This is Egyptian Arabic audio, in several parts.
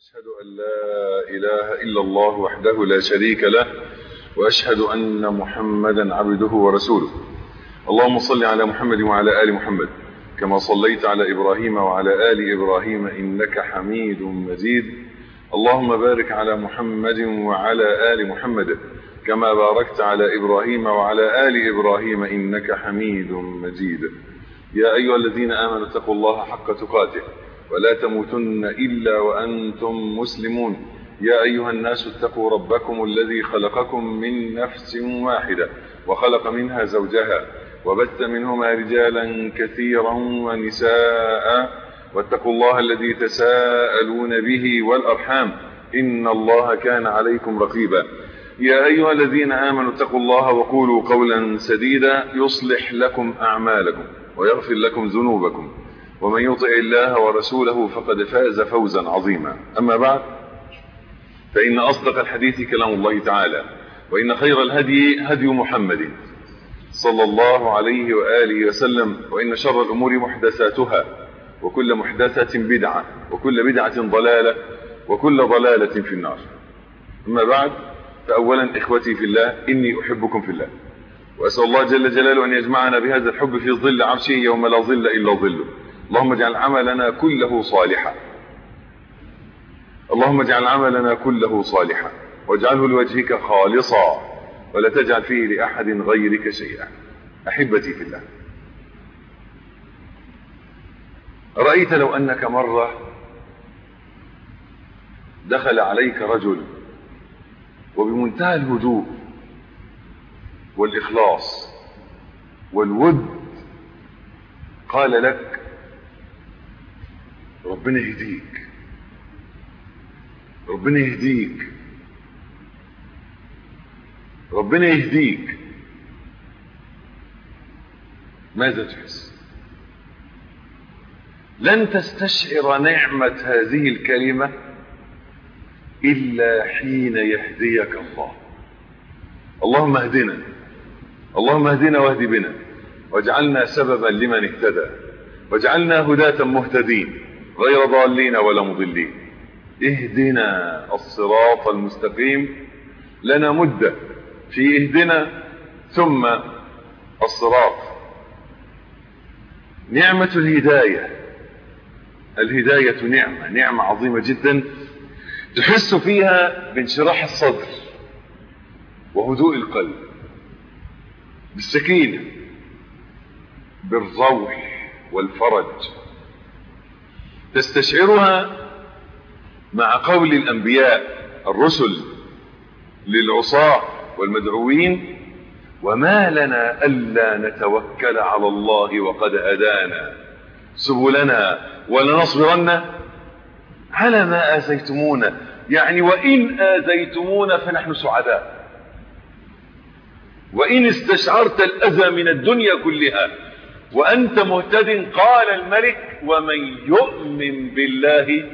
أشهد أن لا إله إلا الله وحده لا شريك له وأشهد أن محمدا عبده ورسوله اللهم صل على محمد وعلى آل محمد كما صليت على إبراهيم وعلى آل إبراهيم إنك حميد مجيد اللهم بارك على محمد وعلى آل محمد كما باركت على إبراهيم وعلى آل إبراهيم إنك حميد مجيد يا أيها الذين آمنوا اتقوا الله حق تقاته ولا تموتن إلا وأنتم مسلمون يا أيها الناس اتقوا ربكم الذي خلقكم من نفس واحدة وخلق منها زوجها وبث منهما رجالا كثيرا ونساء واتقوا الله الذي تساءلون به والأرحام إن الله كان عليكم رقيبا يا أيها الذين آمنوا اتقوا الله وقولوا قولا سديدا يصلح لكم أعمالكم ويغفر لكم ذنوبكم ومن يطع الله ورسوله فقد فاز فوزا عظيما أما بعد فإن أصدق الحديث كلام الله تعالى وإن خير الهدي هدي محمد صلى الله عليه وآله وسلم وإن شر الأمور محدثاتها وكل محدثة بدعة وكل بدعة ضلالة وكل ضلالة في النار أما بعد فأولا إخوتي في الله إني أحبكم في الله وأسأل الله جل جلاله أن يجمعنا بهذا الحب في ظل عرشه يوم لا ظل إلا ظله اللهم اجعل عملنا كله صالحا اللهم اجعل عملنا كله صالحا واجعله لوجهك خالصا ولا تجعل فيه لأحد غيرك شيئا أحبتي في الله رأيت لو أنك مرة دخل عليك رجل وبمنتهى الهدوء والإخلاص والود قال لك ربنا يهديك ربنا يهديك ربنا يهديك ماذا تحس لن تستشعر نعمة هذه الكلمة إلا حين يهديك الله اللهم اهدنا اللهم اهدنا واهد بنا واجعلنا سببا لمن اهتدى واجعلنا هداة مهتدين غير ضالين ولا مضلين اهدنا الصراط المستقيم لنا مدة في اهدنا ثم الصراط نعمة الهداية الهداية نعمة نعمة عظيمة جدا تحس فيها بانشراح الصدر وهدوء القلب بالسكينة بالروح والفرج تستشعرها مع قول الأنبياء الرسل للعصاة والمدعوين وما لنا ألا نتوكل على الله وقد أدانا سبلنا ولنصبرن على ما آذيتمونا يعني وإن آذيتمونا فنحن سعداء وإن استشعرت الأذى من الدنيا كلها وأنت مهتد قال الملك ومن يؤمن بالله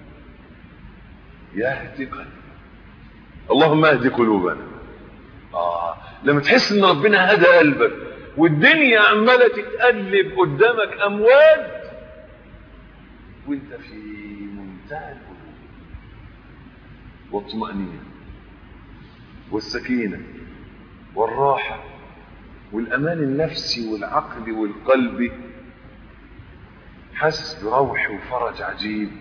يهدي قلبه اللهم اهد قلوبنا آه لما تحس ان ربنا هدى قلبك والدنيا عماله تتقلب قدامك امواج وانت في منتهى الهدوء والطمأنينة والسكينة والراحة والأمان النفسي والعقل والقلبي حاسس بروح وفرج عجيب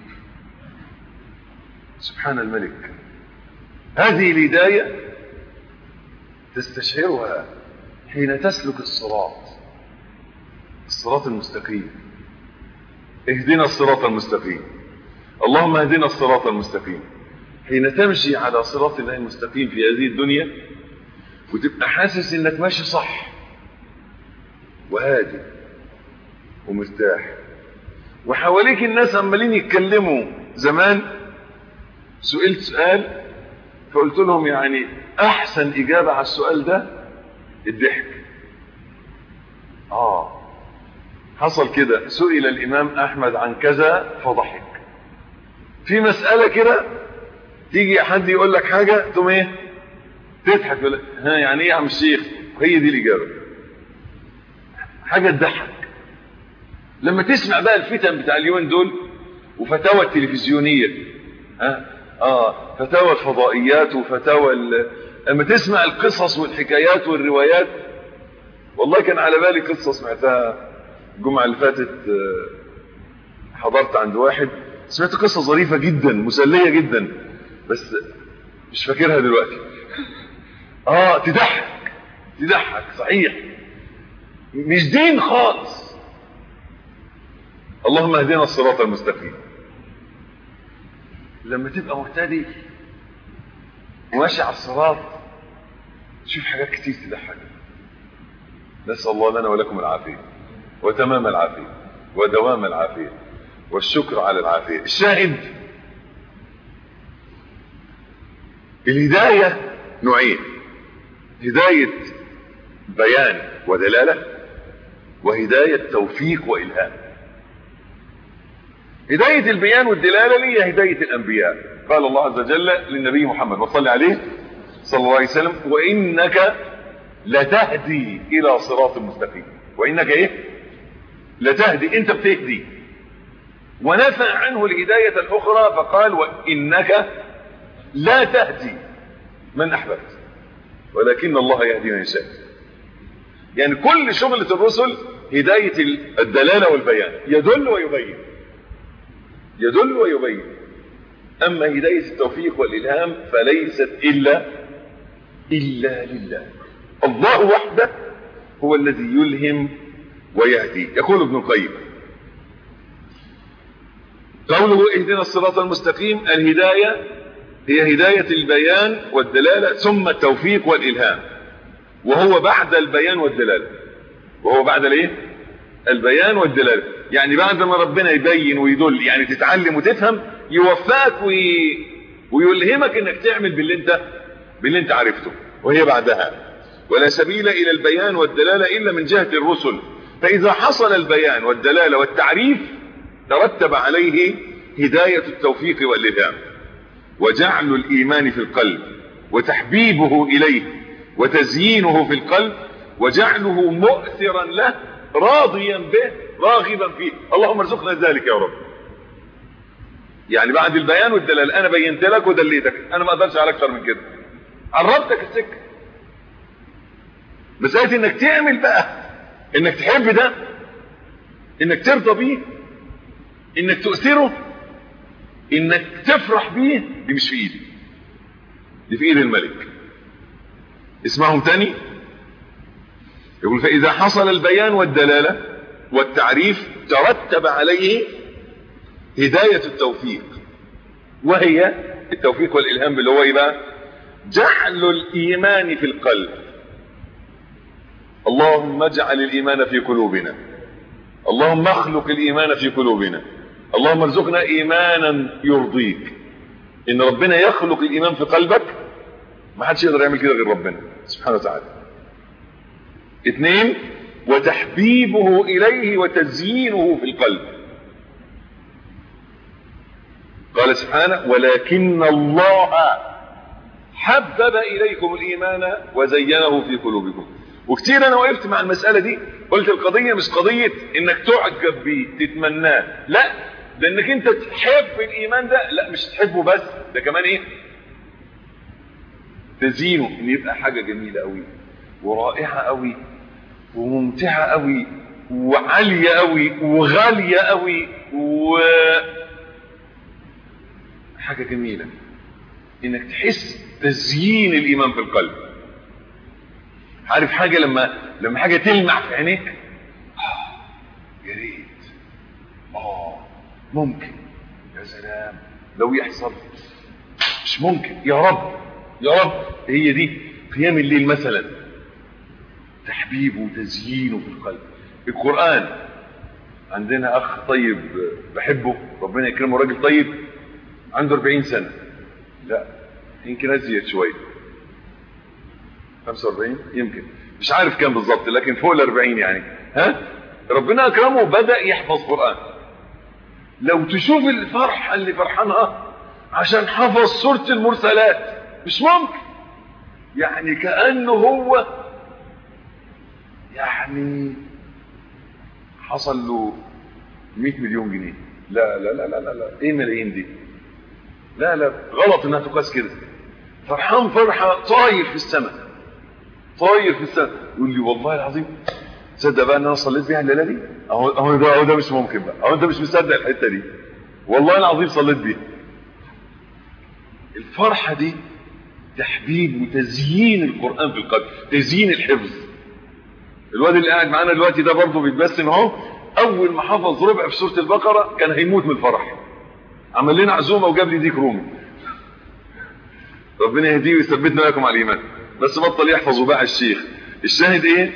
سبحان الملك هذه الهداية تستشعرها حين تسلك الصراط الصراط المستقيم اهدنا الصراط المستقيم اللهم اهدنا الصراط المستقيم حين تمشي على صراط الله المستقيم في هذه الدنيا وتبقى حاسس انك ماشي صح وهادي ومرتاح وحواليك الناس عمالين يتكلموا زمان سئلت سؤال فقلت لهم يعني احسن اجابة على السؤال ده الضحك اه حصل كده سئل الامام احمد عن كذا فضحك في مسألة كده تيجي حد يقول لك حاجة تقوم ايه تضحك يقول ها يعني ايه يا عم الشيخ هي دي الاجابة حاجة تضحك لما تسمع بقى الفتن بتاع اليومين دول وفتاوى التلفزيونية اه, آه فتاوى الفضائيات وفتاوى اما تسمع القصص والحكايات والروايات والله كان على بالي قصة سمعتها الجمعة اللي فاتت حضرت عند واحد سمعت قصة ظريفة جدا مسلية جدا بس مش فاكرها دلوقتي اه تضحك تضحك صحيح مش دين خالص اللهم اهدنا الصراط المستقيم لما تبقى مهتدي وماشي على الصراط تشوف حاجات كتير تضحك نسأل الله لنا ولكم العافية وتمام العافية ودوام العافية والشكر على العافية الشاهد الهداية نوعين هداية بيان ودلالة وهداية توفيق وإلهام هداية البيان والدلالة هي هداية الأنبياء قال الله عز وجل للنبي محمد وصلى عليه صلى الله عليه وسلم وإنك لتهدي إلى صراط مستقيم وإنك إيه لتهدي أنت بتهدي ونفى عنه الهداية الأخرى فقال وإنك لا تهدي من أحببت ولكن الله يهدي من يشاء يعني كل شغلة الرسل هداية الدلالة والبيان يدل ويبين يدل ويبين أما هداية التوفيق والإلهام فليست إلا إلا لله الله وحده هو الذي يلهم ويهدي يقول ابن القيم قوله اهدنا الصراط المستقيم الهداية هي هداية البيان والدلالة ثم التوفيق والإلهام وهو بعد البيان والدلالة وهو بعد الايه البيان والدلالة يعني بعد ما ربنا يبين ويدل يعني تتعلم وتفهم يوفقك وي... ويلهمك انك تعمل باللي انت باللي انت عرفته وهي بعدها ولا سبيل الى البيان والدلالة الا من جهة الرسل فاذا حصل البيان والدلالة والتعريف ترتب عليه هداية التوفيق والإلهام وجعل الإيمان في القلب وتحبيبه إليه وتزيينه في القلب وجعله مؤثرا له راضيا به راغبا فيه اللهم ارزقنا ذلك يا رب يعني بعد البيان والدلال انا بينت لك ودليتك انا ما اقدرش على اكتر من كده عرفتك السكه مساله انك تعمل بقى انك تحب ده انك ترضى بيه انك تؤثره انك تفرح بيه دي مش في ايدي دي في ايد الملك اسمعهم تاني يقول فاذا حصل البيان والدلالة والتعريف ترتب عليه هداية التوفيق وهي التوفيق والالهام اللي هو ايه بقى جعل الايمان في القلب اللهم اجعل الايمان في قلوبنا اللهم اخلق الايمان في قلوبنا اللهم ارزقنا ايمانا يرضيك ان ربنا يخلق الايمان في قلبك ما حدش يقدر يعمل كده غير ربنا سبحانه وتعالى اثنين وتحبيبه اليه وتزيينه في القلب قال سبحانه ولكن الله حبب اليكم الايمان وزينه في قلوبكم وكتير انا وقفت مع المسألة دي قلت القضية مش قضية انك تعجب بيه تتمناه لا ده انك انت تحب الايمان ده لا مش تحبه بس ده كمان ايه تزينه ان يبقى حاجة جميلة قوي ورائعة قوي وممتعة قوي وعالية قوي وغالية قوي و حاجة جميلة انك تحس تزيين الايمان في القلب عارف حاجة لما لما حاجة تلمع في عينيك يا ريت اه ممكن يا سلام لو يحصل مش ممكن يا رب يا رب هي دي قيام الليل مثلا تحبيبه وتزيينه في القلب القرآن عندنا اخ طيب بحبه ربنا يكرمه راجل طيب عنده 40 سنة لا يمكن ازيد شويه 45 يمكن مش عارف كام بالظبط لكن فوق ال 40 يعني ها ربنا اكرمه بدا يحفظ قران لو تشوف الفرحه اللي فرحانها عشان حفظ سوره المرسلات مش ممكن يعني كانه هو يعني حصل له 100 مليون جنيه لا لا لا لا لا, لا. ايه ملايين دي لا لا غلط انها تقاس كده فرحان فرحة طاير في السماء طاير في السماء يقول لي والله العظيم تصدق بقى ان انا صليت بيها الليله دي اهو اهو ده اهو ده مش ممكن بقى اهو انت مش مصدق الحته دي والله العظيم صليت بيها الفرحه دي تحبيب وتزيين القران في القلب تزيين الحفظ الواد اللي قاعد معانا دلوقتي ده برضه بيتبسم اهو اول ما حفظ ربع في سوره البقره كان هيموت من الفرح عمل لنا عزومه وجاب لي ديك رومي ربنا يهديه ويثبتنا وياكم على الايمان بس بطل يحفظ وباع الشيخ الشاهد ايه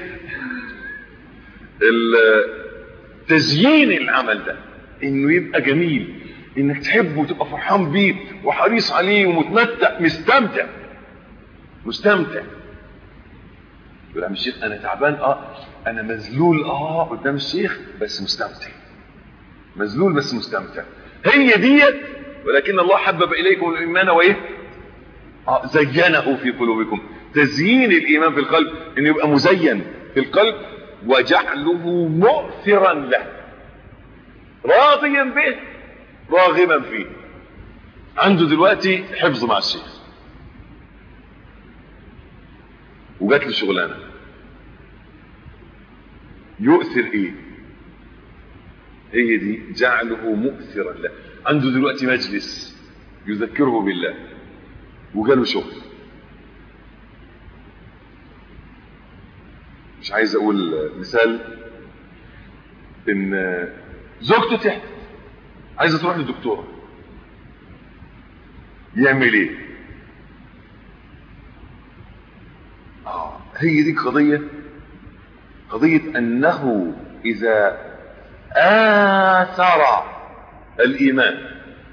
تزيين العمل ده انه يبقى جميل انك تحبه وتبقى فرحان بيه وحريص عليه ومتمتع مستمتع مستمتع يقول عم الشيخ انا تعبان اه انا مذلول اه قدام الشيخ بس مستمتع مذلول بس مستمتع هي ديت ولكن الله حبب اليكم الايمان وايه آه زينه في قلوبكم تزيين الايمان في القلب انه يبقى مزين في القلب وجعله مؤثرا له راضيا به راغبا فيه عنده دلوقتي حفظ مع الشيخ وجات له شغلانه يؤثر ايه هي دي جعله مؤثرا له عنده دلوقتي مجلس يذكره بالله وجاله شغل مش عايز اقول مثال ان زوجته تحت عايزه تروح للدكتوره يعمل ايه اه هي دي قضيه قضيه انه اذا اثر الايمان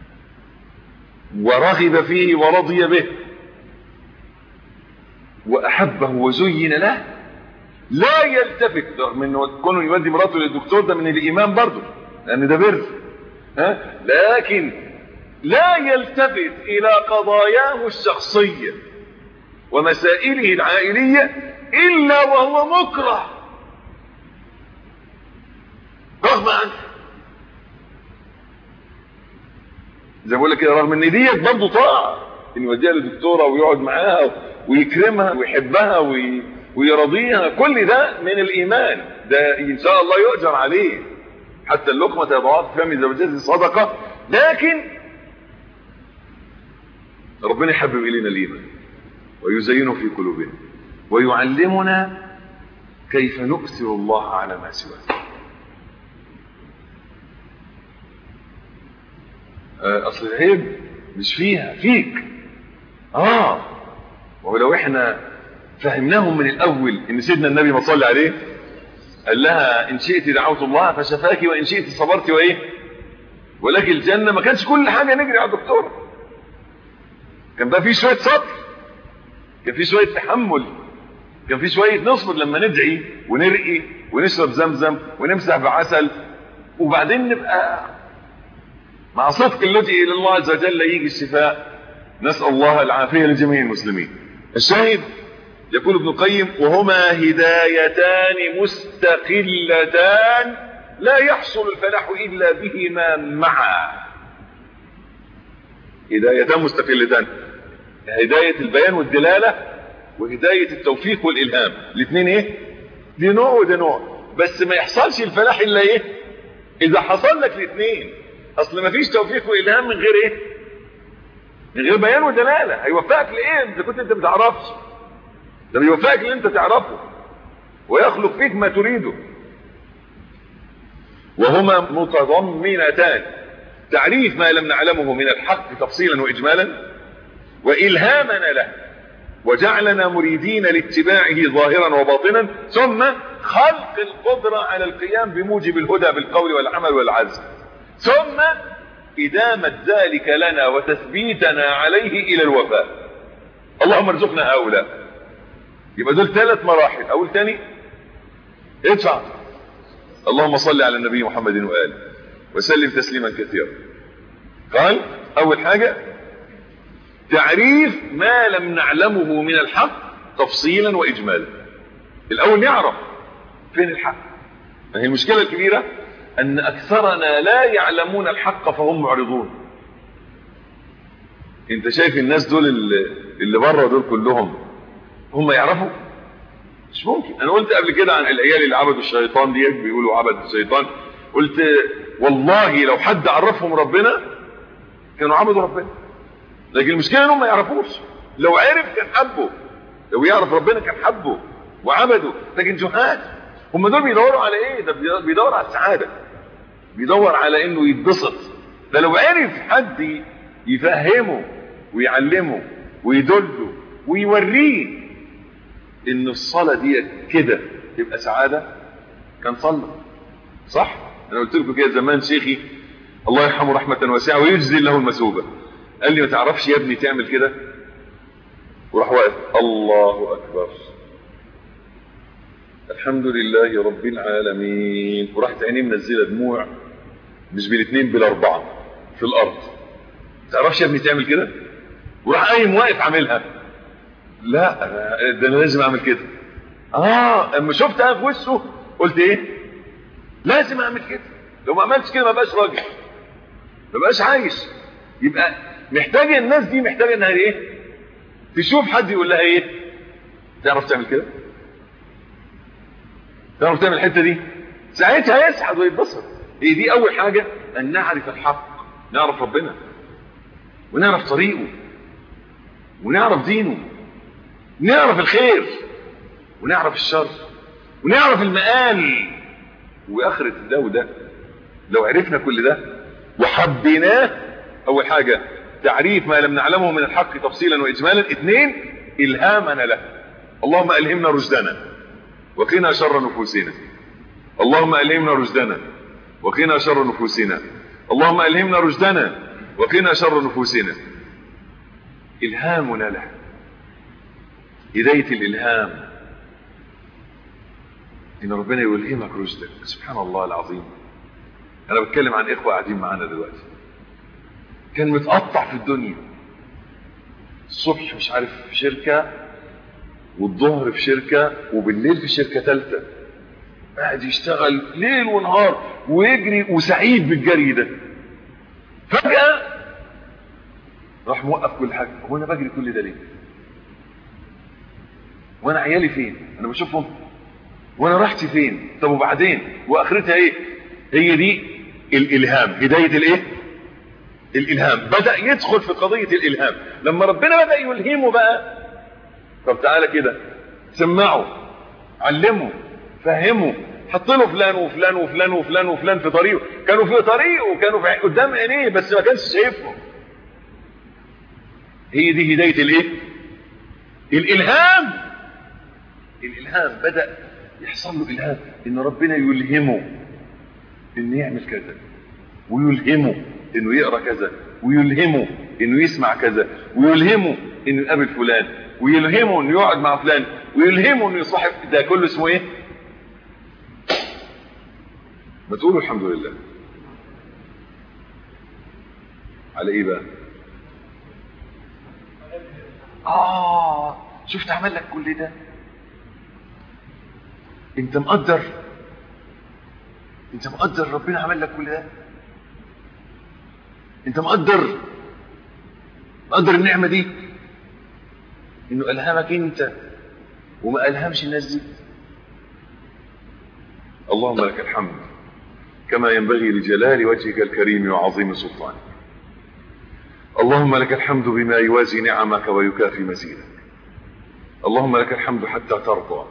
ورغب فيه ورضي به واحبه وزين له لا يلتفت رغم انه كونه يودي مراته للدكتور ده من الايمان برضه لان ده بر ها لكن لا يلتفت الى قضاياه الشخصيه ومسائله العائليه الا وهو مكره رغم عنه زي ما بقول لك كده رغم ان ديت برضه طاعه ان يوديها للدكتوره ويقعد معاها ويكرمها ويحبها وي... ويرضيها كل ده من الايمان ده ان شاء الله يؤجر عليه حتى اللقمه يضعها في فم زوجته صدقه لكن ربنا يحبب الينا الايمان ويزينه في قلوبنا ويعلمنا كيف نؤثر الله على ما سواه اصل العيب مش فيها فيك اه ولو احنا فهمناهم من الاول ان سيدنا النبي ما صلى عليه قال لها ان شئت دعوت الله فشفاك وان شئت صبرت وايه ولكن الجنه ما كانش كل حاجه نجري على الدكتور كان بقى في شويه صبر كان في شويه تحمل كان في شويه نصبر لما ندعي ونرقي ونشرب زمزم ونمسح بعسل وبعدين نبقى مع صدق اللجئ الى الله عز وجل يجي الشفاء نسال الله العافيه لجميع المسلمين الشاهد يقول ابن القيم وهما هدايتان مستقلتان لا يحصل الفلاح الا بهما معا هدايتان مستقلتان هدايه البيان والدلاله وهدايه التوفيق والالهام الاثنين ايه دي نوع وده نوع بس ما يحصلش الفلاح الا ايه اذا حصل لك الاثنين اصل ما فيش توفيق والهام من غير ايه من غير بيان ودلاله هيوفقك لايه انت كنت انت ما تعرفش ده بيوفقك اللي انت تعرفه ويخلق فيك ما تريده وهما متضمنتان تعريف ما لم نعلمه من الحق تفصيلا واجمالا والهامنا له وجعلنا مريدين لاتباعه ظاهرا وباطنا ثم خلق القدرة على القيام بموجب الهدى بالقول والعمل والعزم ثم إدامة ذلك لنا وتثبيتنا عليه إلى الوفاء اللهم ارزقنا هؤلاء يبقى دول ثلاث مراحل أول تاني ادفع اللهم صل على النبي محمد وآله وسلم تسليما كثيرا قال أول حاجة تعريف ما لم نعلمه من الحق تفصيلا وإجمالا الأول نعرف فين الحق ما هي المشكلة الكبيرة أن أكثرنا لا يعلمون الحق فهم معرضون انت شايف الناس دول اللي, اللي بره دول كلهم هم يعرفوا مش ممكن انا قلت قبل كده عن العيال اللي عبدوا الشيطان ديت بيقولوا عبد الشيطان قلت والله لو حد عرفهم ربنا كانوا عبدوا ربنا لكن المشكله انهم ما يعرفوش لو عرف كان حبه لو يعرف ربنا كان حبه وعبده لكن جهاد هم دول بيدوروا على ايه ده بيدور على السعاده بيدور على انه يتبسط ده لو عرف حد يفهمه ويعلمه ويدله ويوريه ان الصلاه دي كده تبقى سعاده كان صلى صح انا قلت لكم كده زمان شيخي الله يرحمه رحمه واسعه ويجزي له المثوبه قال لي ما تعرفش يا ابني تعمل كده وراح واقف الله اكبر الحمد لله رب العالمين وراحت عينيه منزله دموع مش بالاثنين بالاربعه في الارض تعرفش يا ابني تعمل كده وراح قايم واقف عاملها لا ده انا لازم اعمل كده اه اما شفتها في وشه قلت ايه لازم اعمل كده لو ما عملتش كده ما بقاش راجل ما بقاش عايش يبقى محتاجه الناس دي محتاجه انها ايه تشوف حد يقول لها ايه تعرف تعمل كده تعرف تعمل الحته دي ساعتها يسعد ويتبسط هي دي اول حاجه ان نعرف الحق نعرف ربنا ونعرف طريقه ونعرف دينه نعرف الخير ونعرف الشر ونعرف المآل وآخرة ده وده لو عرفنا كل ده وحبيناه أول حاجة تعريف ما لم نعلمه من الحق تفصيلا وإجمالا اثنين إلهامنا له اللهم ألهمنا رشدنا وقنا شر نفوسنا اللهم ألهمنا رشدنا وقنا شر نفوسنا اللهم ألهمنا رشدنا وقنا شر نفوسنا إلهامنا له هداية الإلهام إن ربنا يلهمك رشدك سبحان الله العظيم أنا بتكلم عن إخوة قاعدين معانا دلوقتي كان متقطع في الدنيا الصبح مش عارف في شركة والظهر في شركة وبالليل في شركة ثالثة قاعد يشتغل ليل ونهار ويجري وسعيد بالجري ده فجأة راح موقف كل حاجة هو أنا بجري كل ده ليه وانا عيالي فين انا بشوفهم وانا راحتي فين طب وبعدين واخرتها ايه هي دي الالهام هدايه الايه الالهام بدا يدخل في قضيه الالهام لما ربنا بدا يلهمه بقى طب تعالى كده سمعه علمه فهمه حط له فلان وفلان وفلان وفلان وفلان في طريقه كانوا في طريقه كانوا في قدام عينيه بس ما كانش شايفهم هي دي هدايه الايه الالهام الالهام بدا يحصل له الهام ان ربنا يلهمه انه يعمل كذا ويلهمه انه يقرا كذا ويلهمه انه يسمع كذا ويلهمه انه يقابل فلان ويلهمه انه يقعد مع فلان ويلهمه انه يصاحب ده كله اسمه ايه ما تقولوا الحمد لله على ايه بقى اه شفت عمل لك كل ده انت مقدر انت مقدر ربنا عمل لك كل ده انت مقدر مقدر النعمه دي انه الهمك انت وما الهمش الناس دي اللهم لك الحمد كما ينبغي لجلال وجهك الكريم وعظيم سلطانك اللهم لك الحمد بما يوازي نعمك ويكافي مزيدك اللهم لك الحمد حتى ترضى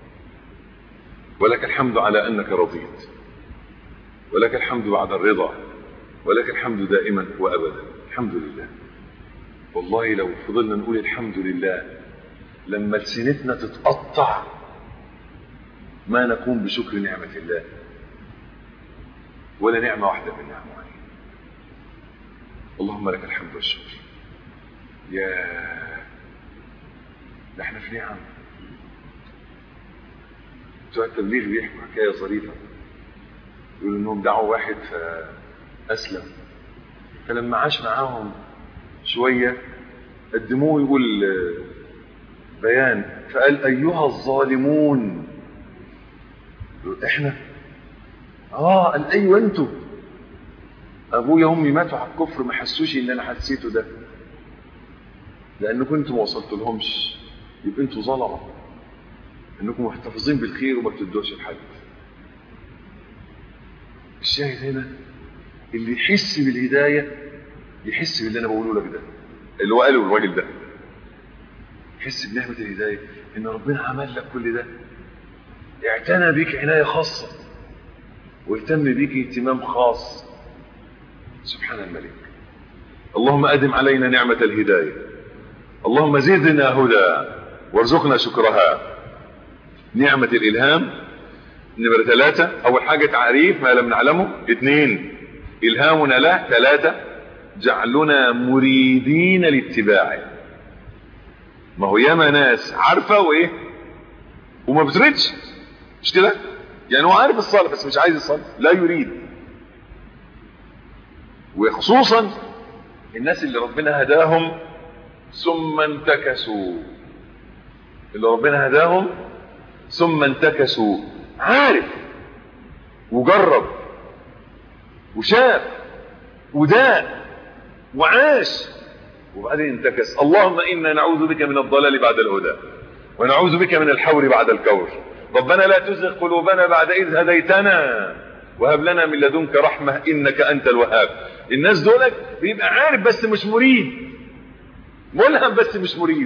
ولك الحمد على انك رضيت ولك الحمد بعد الرضا ولك الحمد دائما وابدا الحمد لله والله لو فضلنا نقول الحمد لله لما لسنتنا تتقطع ما نقوم بشكر نعمة الله ولا نعمة واحدة من نعمة عليه اللهم لك الحمد والشكر يا ده احنا في نعم بتوع التبليغ بيحكوا حكاية ظريفة يقولوا انهم دعوا واحد فأسلم فلما عاش معاهم شوية قدموه يقول بيان فقال أيها الظالمون احنا اه قال ايوه انتوا ابويا وامي ماتوا على الكفر ما حسوش ان انا حسيته ده لانكم انتم ما وصلت لهمش يبقى انتم ظلمه انكم محتفظين بالخير وما بتدوش لحد الشاهد هنا اللي يحس بالهدايه يحس باللي انا بقوله لك ده اللي هو قاله الراجل ده يحس بنعمه الهدايه ان ربنا عمل لك كل ده اعتنى بيك عنايه خاصه واهتم بيك اهتمام خاص سبحان الملك اللهم ادم علينا نعمه الهدايه اللهم زدنا هدى وارزقنا شكرها نعمه الالهام نمرة ثلاثة أول حاجة تعريف ما لم نعلمه اثنين إلهامنا له ثلاثة جعلنا مريدين لاتباعه ما هو ياما ناس عارفة وإيه وما بتريدش مش كده يعني هو عارف الصلاة بس مش عايز الصلاة لا يريد وخصوصا الناس اللي ربنا هداهم ثم انتكسوا اللي ربنا هداهم ثم انتكسوا عارف وجرب وشاف وداء وعاش وبعدين انتكس اللهم انا نعوذ بك من الضلال بعد الهدى ونعوذ بك من الحور بعد الكور ربنا لا تزغ قلوبنا بعد اذ هديتنا وهب لنا من لدنك رحمه انك انت الوهاب الناس دولك بيبقى عارف بس مش مريد ملهم بس مش مريد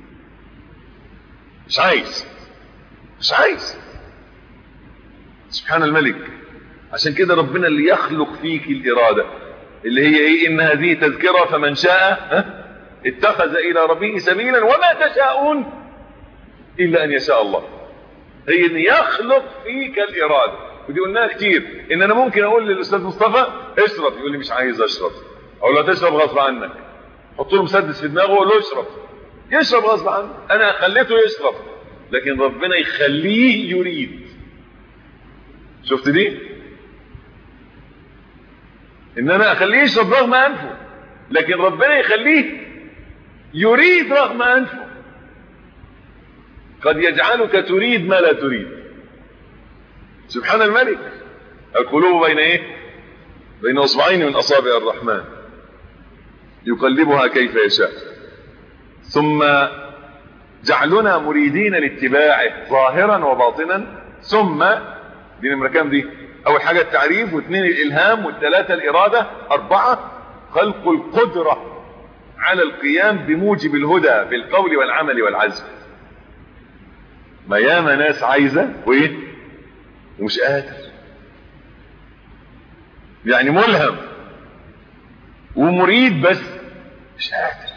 مش عايز مش عايز سبحان الملك عشان كده ربنا اللي يخلق فيك الإرادة اللي هي ايه ان هذه تذكرة فمن شاء اتخذ الى ربه سبيلا وما تشاءون الا ان يشاء الله هي ان يخلق فيك الإرادة ودي قلناها كتير ان انا ممكن اقول للاستاذ مصطفى اشرب يقول لي مش عايز اشرب او لا تشرب غصب عنك حط له مسدس في دماغه وقول له اشرب يشرب غصب عنه انا خليته يشرب لكن ربنا يخليه يريد شفت دي ان انا اخليه يشرب رغم انفه لكن ربنا يخليه يريد رغم انفه قد يجعلك تريد ما لا تريد سبحان الملك القلوب بين ايه بين اصبعين من اصابع الرحمن يقلبها كيف يشاء ثم جعلنا مريدين لاتباعه ظاهرا وباطنا ثم دي نمرة كام دي اول حاجة التعريف واثنين الالهام والثلاثة الارادة اربعة خلق القدرة على القيام بموجب الهدى بالقول والعمل والعزم ما ياما ناس عايزة وايه ومش قادر يعني ملهم ومريد بس مش قادر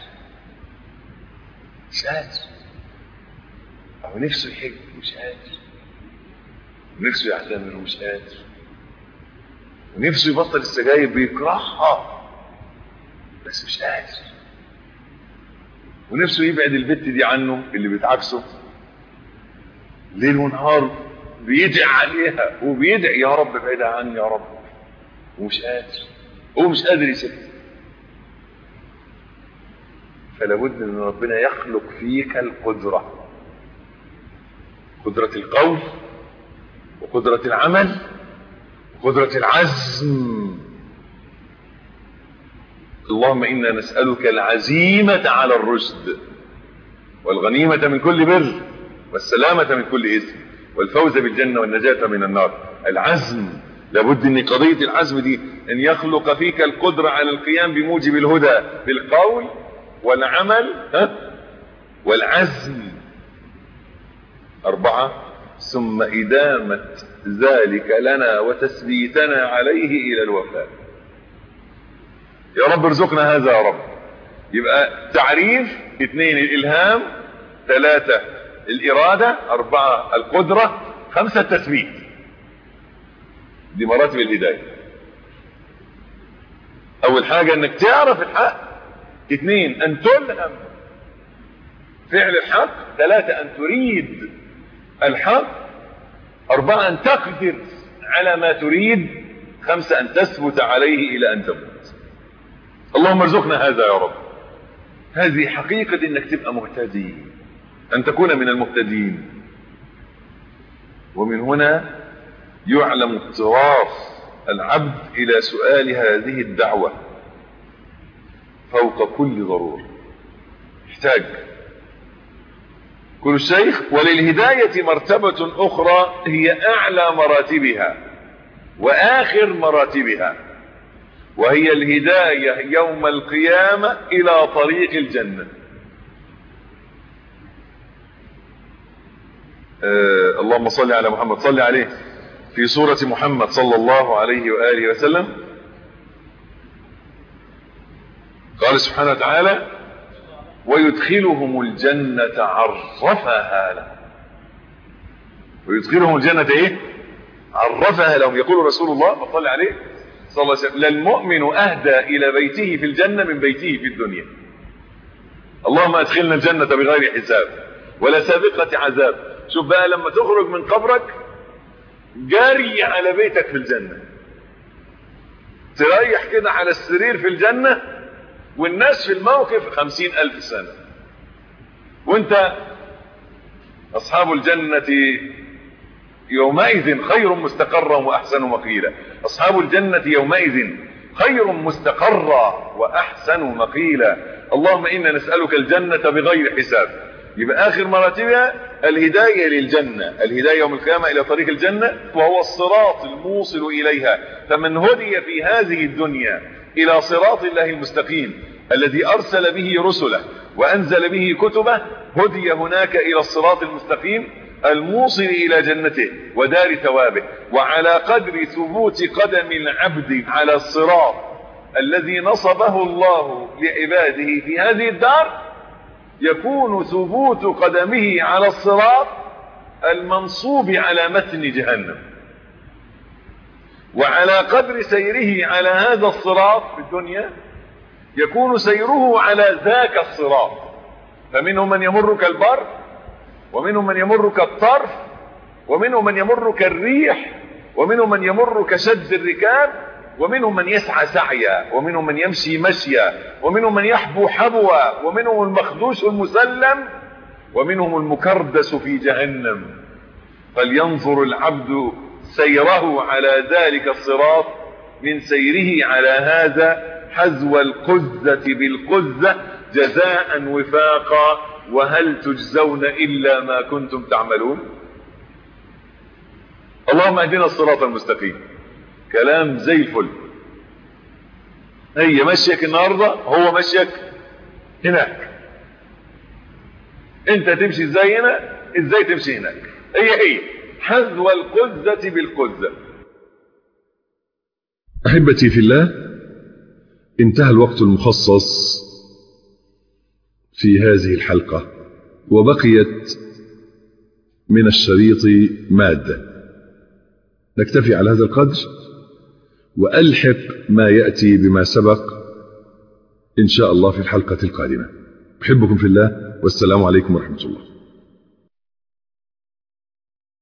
مش قادر او نفسه يحج مش قادر ونفسه يعتمر ومش قادر ونفسه يبطل السجاير بيكرهها بس مش قادر ونفسه يبعد البت دي عنه اللي بتعكسه ليل ونهار بيدعي عليها وبيدعي يا رب ابعدها عني يا رب ومش قادر هو مش قادر يسيبها فلا بد ان ربنا يخلق فيك القدره قدره القول وقدرة العمل وقدرة العزم اللهم إنا نسألك العزيمة على الرشد والغنيمة من كل بر والسلامة من كل إثم والفوز بالجنة والنجاة من النار العزم لابد ان قضية العزم دي ان يخلق فيك القدرة على القيام بموجب الهدى بالقول والعمل ها والعزم أربعة ثم إدامة ذلك لنا وتثبيتنا عليه إلى الوفاء يا رب ارزقنا هذا يا رب يبقى تعريف اثنين الإلهام ثلاثة الإرادة أربعة القدرة خمسة التثبيت دي مراتب الهداية أول حاجة أنك تعرف الحق اثنين أن تلهم فعل الحق ثلاثة أن تريد الحق أربعة أن تقدر على ما تريد خمسة أن تثبت عليه إلى أن تموت اللهم ارزقنا هذا يا رب هذه حقيقة أنك تبقى مهتدي أن تكون من المهتدين ومن هنا يعلم اضطراف العبد إلى سؤال هذه الدعوة فوق كل ضرورة محتاج كل الشيخ وللهداية مرتبة أخرى هي أعلى مراتبها وآخر مراتبها وهي الهداية يوم القيامة إلى طريق الجنة آه اللهم صل على محمد صل عليه في سورة محمد صلى الله عليه وآله وسلم قال سبحانه وتعالى ويدخلهم الجنة عرفها لهم ويدخلهم الجنة ايه عرفها لهم يقول رسول الله صلى عليه صلى الله عليه وسلم للمؤمن اهدى الى بيته في الجنة من بيته في الدنيا اللهم ادخلنا الجنة بغير حساب ولا سابقة عذاب شوف بقى لما تخرج من قبرك جاري على بيتك في الجنة تريح كده على السرير في الجنة والناس في الموقف خمسين ألف سنة وانت أصحاب الجنة يومئذ خير مستقرا وأحسن مقيلا أصحاب الجنة يومئذ خير مستقرا وأحسن مقيلا اللهم إنا نسألك الجنة بغير حساب يبقى آخر مراتبها الهداية للجنة الهداية يوم القيامة إلى طريق الجنة وهو الصراط الموصل إليها فمن هدي في هذه الدنيا إلى صراط الله المستقيم الذي أرسل به رسله وأنزل به كتبه هدي هناك إلى الصراط المستقيم الموصل إلى جنته ودار ثوابه وعلى قدر ثبوت قدم العبد على الصراط الذي نصبه الله لعباده في هذه الدار يكون ثبوت قدمه على الصراط المنصوب على متن جهنم وعلى قدر سيره على هذا الصراط في الدنيا يكون سيره على ذاك الصراط فمنهم من يمر كالبر ومنهم من يمر كالطرف ومنهم من يمر كالريح ومنهم من يمر كشد الركاب ومنهم من يسعى سعيا ومنهم من يمشي مشيا ومنهم من يحبو حبوا ومنهم المخدوش المسلم ومنهم المكردس في جهنم فلينظر العبد سيره على ذلك الصراط من سيره على هذا حذو القزة بالقزة جزاء وفاقا وهل تجزون إلا ما كنتم تعملون اللهم اهدنا الصراط المستقيم كلام زي الفل هي مشيك النهاردة هو مشيك هناك انت تمشي ازاي هنا ازاي تمشي هناك هي هي حذو القزة بالقزة أحبتي في الله انتهى الوقت المخصص في هذه الحلقة وبقيت من الشريط مادة نكتفي على هذا القدر وألحق ما يأتي بما سبق إن شاء الله في الحلقة القادمة أحبكم في الله والسلام عليكم ورحمة الله